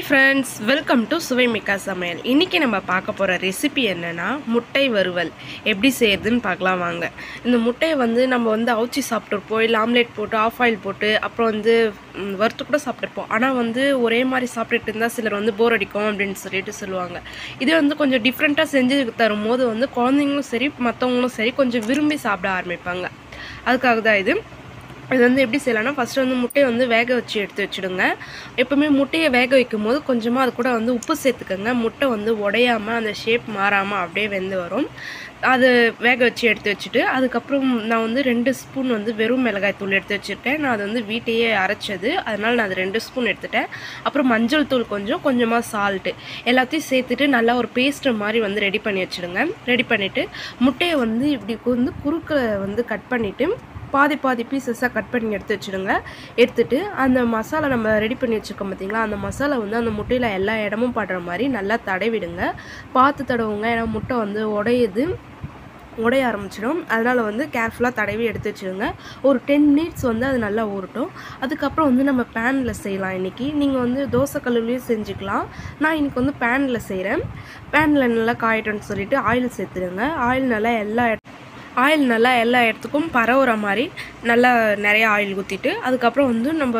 hi friends welcome to சுவைமிக்கா சமையல் இன்றைக்கி நம்ம பார்க்க போகிற ரெசிபி என்னென்னா முட்டை வறுவல் எப்படி செய்யறதுன்னு பார்க்கலாம் வாங்க இந்த முட்டையை வந்து நம்ம வந்து அவுச்சி சாப்பிட்ருப்போம் இல்லை ஆம்லேட் போட்டு ஆஃப் ஆயில் போட்டு அப்புறம் வந்து ம், வறுத்து கூட சாப்பிட்ருப்போம் ஆனால் வந்து ஒரே மாதிரி சாப்பிட்டுட்டு இருந்தால் சிலர் வந்து போர் அடிக்கும் அப்படின்னு சொல்லிட்டு சொல்லுவாங்க இது வந்து கொஞ்சம் டிஃப்ரெண்ட்டாக செஞ்சு தரும்போது வந்து குழந்தைங்களும் சரி மற்றவங்களும் சரி கொஞ்சம் விரும்பி சாப்பிட ஆரம்பிப்பாங்க அதுக்காக தான் இது இது வந்து எப்படி செய்யலாம்னா ஃபஸ்ட்டு வந்து முட்டையை வந்து வேக வச்சு எடுத்து வச்சுடுங்க எப்பவுமே முட்டையை வேக வைக்கும் போது கொஞ்சமாக அது கூட வந்து உப்பு சேர்த்துக்கோங்க முட்டை வந்து உடையாமல் அந்த ஷேப் மாறாமல் அப்படியே வெந்து வரும் அது வேக வச்சு எடுத்து வச்சுட்டு அதுக்கப்புறம் நான் வந்து ரெண்டு ஸ்பூன் வந்து வெறும் மிளகாய் தூள் எடுத்து வச்சுருக்கேன் நான் அது வந்து வீட்டையே அரைச்சது அதனால் நான் அது ரெண்டு ஸ்பூன் எடுத்துட்டேன் அப்புறம் மஞ்சள் தூள் கொஞ்சம் கொஞ்சமாக சால்ட்டு எல்லாத்தையும் சேர்த்துட்டு நல்லா ஒரு பேஸ்ட் மாதிரி வந்து ரெடி பண்ணி வச்சுடுங்க ரெடி பண்ணிவிட்டு முட்டையை வந்து இப்படி வந்து குறுக்க வந்து கட் பண்ணிவிட்டு பாதி பாதி பீசஸாக கட் பண்ணி எடுத்து வச்சுடுங்க எடுத்துட்டு அந்த மசாலா நம்ம ரெடி பண்ணி வச்சுருக்கோம் பார்த்தீங்களா அந்த மசாலா வந்து அந்த முட்டையில் எல்லா இடமும் படுற மாதிரி நல்லா தடவிடுங்க பார்த்து தடவுங்க ஏன்னா முட்டை வந்து உடையுது உடைய ஆரம்பிச்சிடும் அதனால் வந்து கேர்ஃபுல்லாக தடவி எடுத்து வச்சுருங்க ஒரு டென் மினிட்ஸ் வந்து அது நல்லா ஊறட்டும் அதுக்கப்புறம் வந்து நம்ம பேனில் செய்யலாம் இன்றைக்கி நீங்கள் வந்து தோசைக்கல்லுலேயும் செஞ்சுக்கலாம் நான் இன்றைக்கி வந்து பேனில் செய்கிறேன் பேனில் நல்லா காயட்டும்னு சொல்லிட்டு ஆயில் சேர்த்துடுங்க ஆயில் நல்லா எல்லா இட- ஆயில் நல்லா எல்லா இடத்துக்கும் பரவுற மாதிரி நல்லா நிறைய ஆயில் ஊற்றிட்டு அதுக்கப்புறம் வந்து நம்ம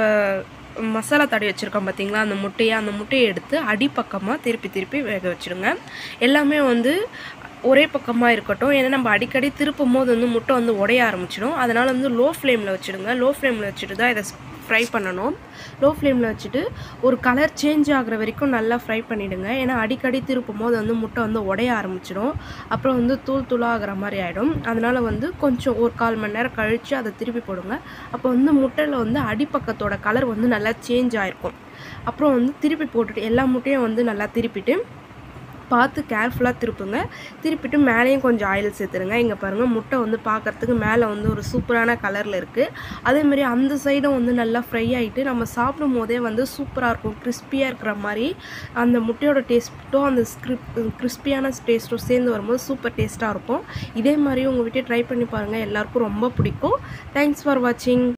மசாலா தடவி வச்சுருக்கோம் பார்த்தீங்களா அந்த முட்டையை அந்த முட்டையை எடுத்து அடிப்பக்கமாக திருப்பி திருப்பி வேக வச்சுருங்க எல்லாமே வந்து ஒரே பக்கமாக இருக்கட்டும் ஏன்னா நம்ம அடிக்கடி திருப்பும் போது வந்து முட்டை வந்து உடைய ஆரம்பிச்சிடும் அதனால் வந்து லோ ஃப்ளேமில் வச்சுடுங்க லோ ஃப்ளேமில் வச்சுட்டு தான் இதை ஃப்ரை பண்ணணும் லோ ஃப்ளேமில் வச்சுட்டு ஒரு கலர் சேஞ்ச் ஆகுற வரைக்கும் நல்லா ஃப்ரை பண்ணிவிடுங்க ஏன்னா அடிக்கடி திருப்பும் போது வந்து முட்டை வந்து உடைய ஆரம்பிச்சிடும் அப்புறம் வந்து தூள் தூளாகிற மாதிரி ஆகிடும் அதனால் வந்து கொஞ்சம் ஒரு கால் மணி நேரம் கழித்து அதை திருப்பி போடுங்க அப்போ வந்து முட்டையில் வந்து அடிப்பக்கத்தோட கலர் வந்து நல்லா சேஞ்ச் ஆகிருக்கும் அப்புறம் வந்து திருப்பி போட்டுட்டு எல்லா முட்டையும் வந்து நல்லா திருப்பிட்டு பார்த்து கேர்ஃபுல்லாக திருப்புங்க திருப்பிட்டு மேலேயும் கொஞ்சம் ஆயில் சேர்த்துருங்க இங்கே பாருங்கள் முட்டை வந்து பார்க்குறதுக்கு மேலே வந்து ஒரு சூப்பரான கலரில் இருக்குது அதேமாதிரி அந்த சைடும் வந்து நல்லா ஃப்ரை ஆகிட்டு நம்ம சாப்பிடும் போதே வந்து சூப்பராக இருக்கும் கிறிஸ்பியாக இருக்கிற மாதிரி அந்த முட்டையோட டேஸ்ட்டும் அந்த ஸ்கிரிப் கிறிஸ்பியான டேஸ்ட்டும் சேர்ந்து வரும்போது சூப்பர் டேஸ்ட்டாக இருக்கும் இதே மாதிரி உங்கள் வீட்டை ட்ரை பண்ணி பாருங்கள் எல்லாருக்கும் ரொம்ப பிடிக்கும் தேங்க்ஸ் ஃபார் வாட்சிங்